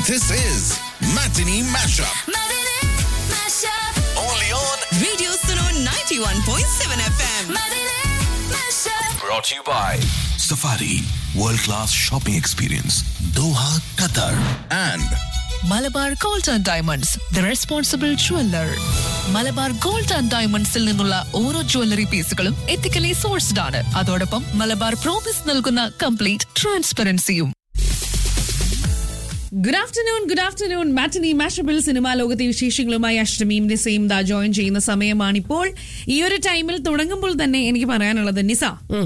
This is Matinee Mashup. Matinee Mashup. Only on. Radio Suno 91.7 FM. Matinee Mashup. Brought to you by Safari World Class Shopping Experience, Doha, Qatar. And Malabar gold and diamonds the responsible jeweller Malabar gold and ഡയമണ്ട്സിൽ നിന്നുള്ള ഓരോ jewellery പീസുകളും ethically sourced ആണ് അതോടൊപ്പം Malabar promise നൽകുന്ന complete ട്രാൻസ്പെറൻസിയും good afternoon good afternoon matinee Mashable സിനിമാ ലോകത്തെ വിശേഷങ്ങളുമായി അഷ്ടമിയും നിസയും ദാ ജോയിൻ ചെയ്യുന്ന സമയമാണിപ്പോൾ ഈ ഒരു ടൈമിൽ തുടങ്ങുമ്പോൾ തന്നെ എനിക്ക് പറയാനുള്ളത് നിസ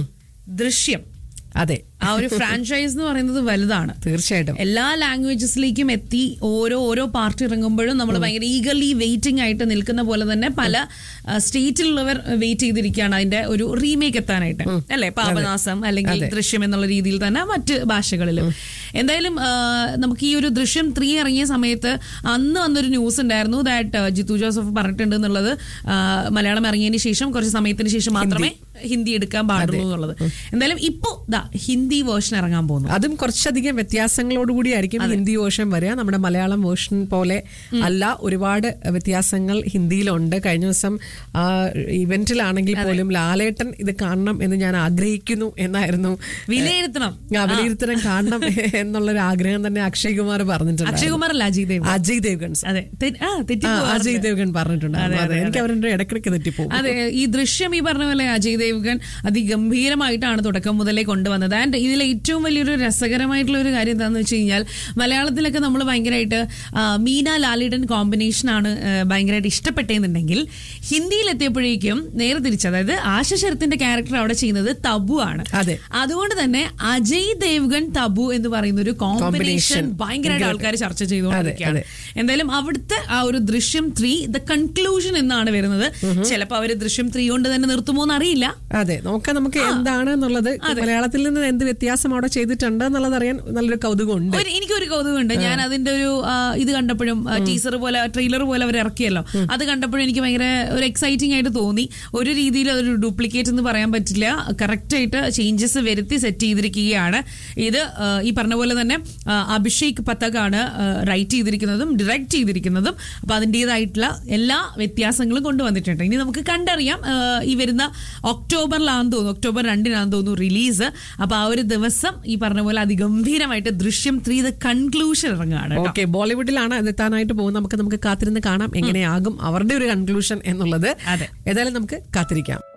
ദൃശ്യം അതെ ആ ഒരു ഫ്രാഞ്ചൈസ് എന്ന് പറയുന്നത് വലുതാണ് തീർച്ചയായിട്ടും എല്ലാ ലാംഗ്വേജസിലേക്കും എത്തി ഓരോ ഓരോ പാർട്ടി ഇറങ്ങുമ്പോഴും നമ്മൾ ഭയങ്കര ഈഗർലി വെയിറ്റിംഗ് ആയിട്ട് നിൽക്കുന്ന പോലെ തന്നെ പല സ്റ്റേറ്റിലുള്ളവർ വെയിറ്റ് ചെയ്തിരിക്കുകയാണ് അതിന്റെ ഒരു റീമേക്ക് എത്താനായിട്ട് അല്ലെ പാപനാസം അല്ലെങ്കിൽ ദൃശ്യം എന്നുള്ള രീതിയിൽ തന്നെ മറ്റ് ഭാഷകളിലും എന്തായാലും ആ, നമുക്ക് ഈ ഒരു ദൃശ്യം ത്രീ ഇറങ്ങിയ സമയത്ത് അന്ന് വന്നൊരു ന്യൂസ് ഉണ്ടായിരുന്നു ദാറ്റ് ജിത്തു ജോസഫ് പറഞ്ഞിട്ടുണ്ട് എന്നുള്ളത് ആ, മലയാളം ഇറങ്ങിയതിന് ശേഷം കുറച്ച് സമയത്തിന് ശേഷം മാത്രമേ ഹിന്ദി എടുക്കാൻ പാടുള്ളൂ എന്നുള്ളത് എന്തായാലും ഇപ്പോ ദാ ഹിന്ദി വേർഷൻ ഇറങ്ങാൻ പോകുന്നു അതും കുറച്ചധികം വ്യത്യാസങ്ങളോടുകൂടി ആയിരിക്കും ഹിന്ദി വേർഷൻ വരിക നമ്മുടെ മലയാളം വേർഷൻ പോലെ അല്ല ഒരുപാട് വ്യത്യാസങ്ങൾ ഹിന്ദിയിലുണ്ട് കഴിഞ്ഞ ദിവസം ആ ഇവന്റിലാണെങ്കിൽ പോലും ലാലേട്ടൻ ഇത് കാണണം എന്ന് ഞാൻ ആഗ്രഹിക്കുന്നു എന്നായിരുന്നു വിലയിരുത്തണം ആ, വിലയിരുത്തണം കാണണം എന്നുള്ളൊരു ആഗ്രഹം തന്നെ അക്ഷയ് കുമാർ പറഞ്ഞിട്ടുണ്ട് അക്ഷയകുമാർ അല്ല അജയ് ദേവ് അജയ് ദേവ്ഗൺ അതെ തെ- ആ, തെറ്റി ആ, പോവാറുണ്ട്. അജയ് ദേവ്ഗൺ പറഞ്ഞിട്ടുണ്ട് അതെ, അതെ അതെ, എനിക്ക് അവരുടെ ഇടക്കിടക്ക് തെറ്റിപ്പോകും അതെ ഈ ദൃശ്യം ഈ പറഞ്ഞ പോലെ അജയ് ദേവ്ഗൻ അതിഗംഭീരമായിട്ടാണ് തുടക്കം മുതലേ കൊണ്ടുവന്നത് ആൻഡ് ഇതിലെ ഏറ്റവും വലിയൊരു രസകരമായിട്ടുള്ള ഒരു കാര്യം എന്താണെന്ന് വെച്ച് കഴിഞ്ഞാൽ മലയാളത്തിലൊക്കെ നമ്മൾ ഭയങ്കരമായിട്ട് ആ, മീന ലാലിഡൻ കോമ്പിനേഷൻ ആണ് ആ, ഭയങ്കരമായിട്ട് ഇഷ്ടപ്പെട്ടതെന്നുണ്ടെങ്കിൽ ഹിന്ദിയിലെത്തിയപ്പോഴേക്കും നേരെ തിരിച്ച് അതായത് ആശ ശരത്തിന്റെ ക്യാരക്ടർ അവിടെ ചെയ്യുന്നത് തബു ആണ് അതെ. അതുകൊണ്ട് തന്നെ അജയ് ദേവ്ഗൺ തബു എന്ന് പറയുന്ന ഒരു കോമ്പിനേഷൻ Combination. ഭയങ്കരമായിട്ട് ആൾക്കാർ ചർച്ച ചെയ്തുകൊണ്ടിരിക്കുകയാണ് അതെ, എന്തായാലും അവിടുത്തെ ആ ഒരു ദൃശ്യം ത്രീ ദ കൺക്ലൂഷൻ എന്നാണ് വരുന്നത് ചിലപ്പോൾ അവര് ദൃശ്യം ത്രീ കൊണ്ട് തന്നെ നിർത്തുമോ എന്ന് അറിയില്ല അതെ നോക്കാം നമുക്ക് എന്താണ് എന്നുള്ളത് മലയാളത്തിൽ നിന്ന് എന്ത് വ്യത്യാസം അവിടെ ചെയ്തിട്ടുണ്ട് എന്നുള്ളത് അറിയാൻ നല്ലൊരു കൗതുകമുണ്ട് ഒരു എനിക്കൊരു കൗതുകമുണ്ട് ഞാൻ അതിന്റെ ഒരു ആ, ഇത് കണ്ടപ്പോഴും ടീസർ പോലെ ട്രെയിലർ പോലെ അവർ ഇറക്കിയല്ലോ അത് കണ്ടപ്പോഴും എനിക്ക് ഭയങ്കര ഒരു എക്സൈറ്റിംഗ് ആയിട്ട് തോന്നി ഒരു രീതിയിൽ അതൊരു ഡ്യൂപ്ലിക്കേറ്റ് എന്ന് പറയാൻ പറ്റില്ല കറക്റ്റ് ആയിട്ട് ചേഞ്ചസ് വരുത്തി സെറ്റ് ചെയ്തിരിക്കുകയാണ് ഇത് ആ, ഈ പറഞ്ഞ പോലെ തന്നെ ആ, അഭിഷേക് പത്തകാണ് റൈറ്റ് ചെയ്തിരിക്കുന്നതും ഡയറക്റ്റ് ചെയ്തിരിക്കുന്നതും അപ്പൊ അതിൻ്റെതായിട്ടുള്ള എല്ലാ വ്യത്യാസങ്ങളും കൊണ്ടുവന്നിട്ടുണ്ട് ഇനി നമുക്ക് കണ്ടറിയാം ആ, ഈ വരുന്ന ഒക്ടോബറിലാണെന്ന് തോന്നുന്നു ഒക്ടോബർ രണ്ടിനാണെന്ന് തോന്നുന്നു റിലീസ് അപ്പൊ ആ ഒരു ദിവസം ഈ പറഞ്ഞ പോലെ അതിഗംഭീരമായിട്ട് ദൃശ്യം ത്രീ ദ കൺക്ലൂഷൻ ഇറങ്ങുകയാണ് കേട്ടോ. ഓക്കെ ബോളിവുഡിലാണ് അത് എത്താനായിട്ട് പോകുന്നത് നമുക്ക് നമുക്ക് കാത്തിരുന്ന് കാണാം എങ്ങനെയാകും അവരുടെ ഒരു കൺക്ലൂഷൻ എന്നുള്ളത് അതെ. ഏതായാലും നമുക്ക് കാത്തിരിക്കാം